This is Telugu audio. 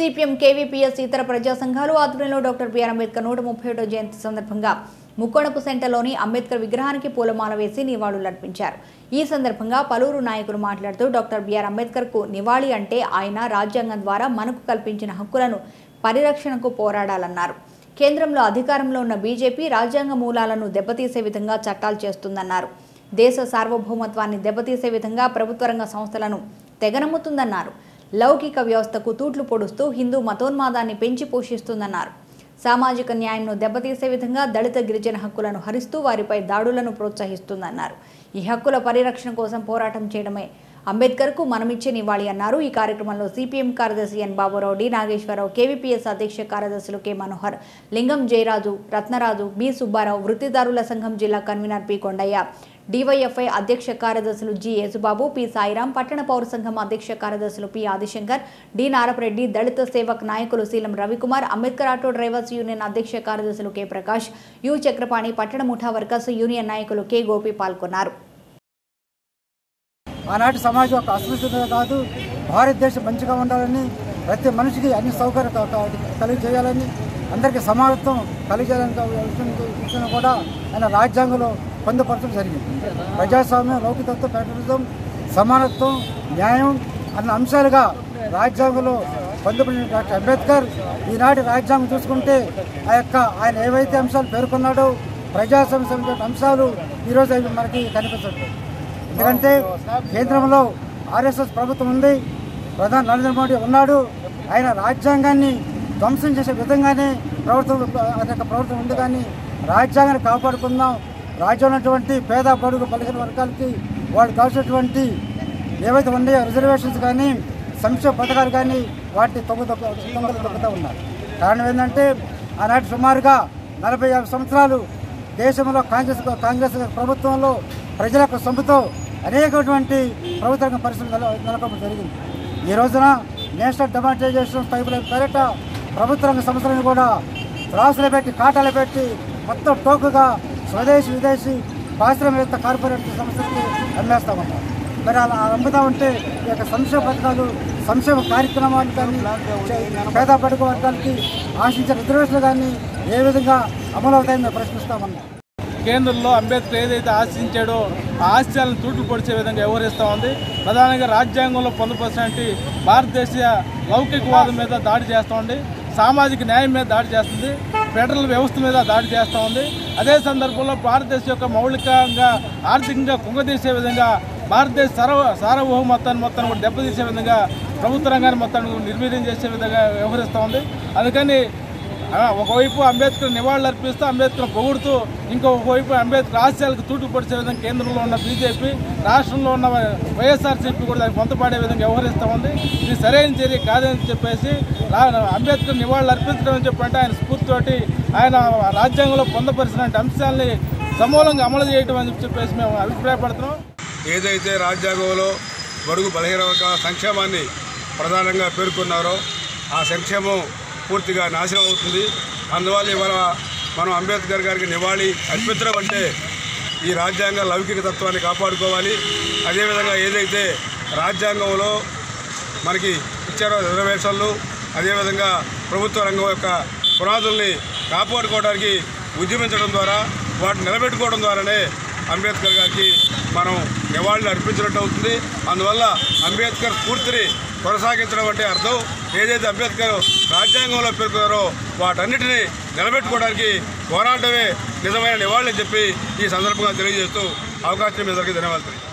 సిపిఎం కేవీపీఎస్ ఇతర ప్రజా సంఘాలు ఆధ్వర్యంలో డాక్టర్ బిఆర్ అంబేద్కర్ నూట ముప్పై ఒకటో జయంతి సందర్భంగా ముక్కోణపు సెంటర్లోని అంబేద్కర్ విగ్రహానికి పూలమాల వేసి నివాళులర్పించారు ఈ సందర్భంగా పలువురు నాయకులు మాట్లాడుతూ డాక్టర్ బిఆర్ అంబేద్కర్కు నివాళి అంటే ఆయన రాజ్యాంగం ద్వారా మనకు కల్పించిన హక్కులను పరిరక్షణకు పోరాడాలన్నారు కేంద్రంలో అధికారంలో ఉన్న బీజేపీ రాజ్యాంగ మూలాలను దెబ్బతీసే విధంగా చట్టాలు చేస్తుందన్నారు దేశ సార్వభౌమత్వాన్ని దెబ్బతీసే విధంగా ప్రభుత్వ రంగ సంస్థలను తెగనమ్ముతుందన్నారు లౌకిక వ్యవస్థకు తూట్లు పొడుస్తూ హిందూ మతోన్మాదాన్ని పెంచి పోషిస్తుందన్నారు సామాజిక న్యాయంను దెబ్బతీసే విధంగా దళిత గిరిజన హక్కులను హరిస్తూ వారిపై దాడులను ప్రోత్సహిస్తుందన్నారు ఈ హక్కుల పరిరక్షణ కోసం పోరాటం చేయడమే అంబేద్కర్కు మనమిచ్చే నివాళి అన్నారు ఈ కార్యక్రమంలో సిపిఎం కార్యదర్శి N Baburao D Nageswararao KVPS అధ్యక్ష కార్యదర్శులు కె మనోహర్ లింగం జయరాజు రత్నరాజు బి సుబ్బారావు వృత్తిదారుల సంఘం జిల్లా కన్వీనర్ పి కొండయ్య డివైఎఫ్ఐ అధ్యక్ష కార్యదర్శులు జి యేసుబాబు పి సాయిరాం పట్టణ పౌర సంఘం అధ్యక్ష కార్యదర్శులు పి ఆదిశంకర్ డి నారపరెడ్డి దళిత సేవక్ నాయకులు Seelam Ravikumar Ambedkar auto drivers union అధ్యక్ష కార్యదర్శులు కె ప్రకాష్ యు చక్రపాణి పట్టణ ముఠా వర్కర్స్ యూనియన్ నాయకులు కె గోపి పాల్గొన్నారు ఆనాటి సమాజం ఒక అస్పృశ్యత కాదు భారతదేశం మంచిగా ఉండాలని ప్రతి మనిషికి అన్ని సౌకర్యాలు కలిగజేయాలని అందరికీ సమానత్వం కలిగజేయాలని విషయం కూడా ఆయన రాజ్యాంగంలో పొందుపరచడం జరిగింది ప్రజాస్వామ్యం లౌకికత్వం ఫెడరలిజం సమానత్వం న్యాయం అన్న అంశాలుగా రాజ్యాంగంలో పొందుపడిన డాక్టర్ అంబేద్కర్ ఈనాటి రాజ్యాంగం చూసుకుంటే ఆ యొక్క ఆయన ఏవైతే అంశాలు పేర్కొన్నాడో ప్రజాస్వామ్య సంబంధించిన అంశాలు ఈరోజు అవి మనకి కనిపించట్లేదు ఎందుకంటే కేంద్రంలో ఆర్ఎస్ఎస్ ప్రభుత్వం ఉంది ప్రధాని నరేంద్ర మోడీ ఉన్నాడు ఆయన రాజ్యాంగాన్ని ధ్వంసం చేసే విధంగానే ప్రభుత్వం అనేక ప్రభుత్వం ఉంది కానీ రాజ్యాంగాన్ని కాపాడుకుందాం రాజ్యంలో ఉన్నటువంటి పేద బడుగు బలహీన వర్గాలకి వాళ్ళు కావాల్సినటువంటి ఏవైతే ఉన్నాయో రిజర్వేషన్స్ కానీ సంక్షేమ పథకాలు కానీ వాటిని తొమ్మిది తొమ్మిది తొక్కుతూ ఉన్నారు కారణం ఏంటంటే ఆనాటి సుమారుగా నలభై యాభై సంవత్సరాలు దేశంలో కాంగ్రెస్ కాంగ్రెస్ ప్రభుత్వంలో ప్రజల యొక్క సొమ్ముతో అనేకటువంటి ప్రభుత్వ రంగ పరిశ్రమలు నెల నెలకొల్పడం జరిగింది ఈ రోజున నేషనల్ డెమానిటైజేషన్ పైప్ లైన్ పేరిట ప్రభుత్వ రంగ సంస్థలను కూడా రాసులు పెట్టి కాటాలు పెట్టి మొత్తం టోకుగా స్వదేశీ విదేశీ పారిశ్రామిక కార్పొరేట్ సంస్థలకి అమ్మేస్తామన్నారు మరి అలా అమ్ముతా ఉంటే ఈ యొక్క సంక్షేమ పథకాలు సంక్షేమ కార్యక్రమాలు కానీ పేద పడుగు వర్గాలకి ఆశించిన రిజర్వేషన్లు కానీ ఏ విధంగా అమలు అవుతాయని మేము ప్రశ్నిస్తామన్నాం కేంద్రంలో అంబేద్కర్ ఏదైతే ఆశించాడో ఆ ఆశయాలను తూట్లు పొడిచే విధంగా వ్యవహరిస్తూ ఉంది ప్రధానంగా రాజ్యాంగంలో పొందుపరిచినటువంటి భారతదేశ లౌకికవాదం మీద దాడి చేస్తూ ఉంది సామాజిక న్యాయం మీద దాడి చేస్తుంది ఫెడరల్ వ్యవస్థ మీద దాడి చేస్తూ ఉంది అదే సందర్భంలో భారతదేశం యొక్క మౌలికంగా ఆర్థికంగా కుంగదీసే విధంగా భారతదేశ సర్వ సార్వభౌమత్వాన్ని మొత్తాన్ని కూడా దెబ్బతీసే విధంగా ప్రభుత్వ రంగాన్ని మొత్తాన్ని నిర్వీర్యం చేసే విధంగా వ్యవహరిస్తూ ఉంది అందుకని ఆ, ఒకవైపు అంబేద్కర్ నివాళులు అర్పిస్తూ అంబేద్కర్ పొగుడుతూ ఇంకొకవైపు అంబేద్కర్ ఆశయాలకు తూటు పొడిచే విధంగా కేంద్రంలో ఉన్న బీజేపీ రాష్ట్రంలో ఉన్న వైఎస్ఆర్సీపీ కూడా దానికి పొంతపాడే విధంగా వ్యవహరిస్తూ ఉంది ఇది సరైన చర్య కాదని చెప్పేసి రా- అంబేద్కర్ నివాళులు అర్పించడం అని చెప్పంటే ఆయన స్ఫూర్తితోటి ఆయన రాజ్యాంగంలో పొందపరిచిన అంశాలని సమూలంగా అమలు చేయడం అని చెప్పేసి మేము అభిప్రాయపడుతున్నాం ఏదైతే రాజ్యాంగంలో బడుగు బలహీన వర్గాల సంక్షేమాన్ని ప్రధానంగా పేర్కొన్నారో ఆ సంక్షేమం పూర్తిగా నాశనం అవుతుంది అందువల్ల ఇవాళ మనం అంబేద్కర్ గారికి నివాళి అర్పించడం అంటే ఈ రాజ్యాంగ లౌకిక తత్వాన్ని కాపాడుకోవాలి అదేవిధంగా ఏదైతే రాజ్యాంగంలో మనకి ఇచ్చారో రిజర్వేషన్లు అదేవిధంగా ప్రభుత్వ రంగం యొక్క పునాదుల్ని కాపాడుకోవడానికి ఉద్యమించడం ద్వారా వాటిని నిలబెట్టుకోవడం ద్వారానే అంబేద్కర్ గారికి మనం నివాళులు అర్పించినట్టు అవుతుంది అందువల్ల అంబేద్కర్ స్ఫూర్తిని కొనసాగించడం అంటే అర్థం ఏదైతే అంబేద్కర్ రాజ్యాంగంలో పేర్కొన్నారో వాటన్నిటిని నిలబెట్టుకోవడానికి పోరాటమే నిజమైన నివాళులని చెప్పి ఈ సందర్భంగా తెలియజేస్తూ అవకాశం మీ అందరికీ ధన్యవాదాలు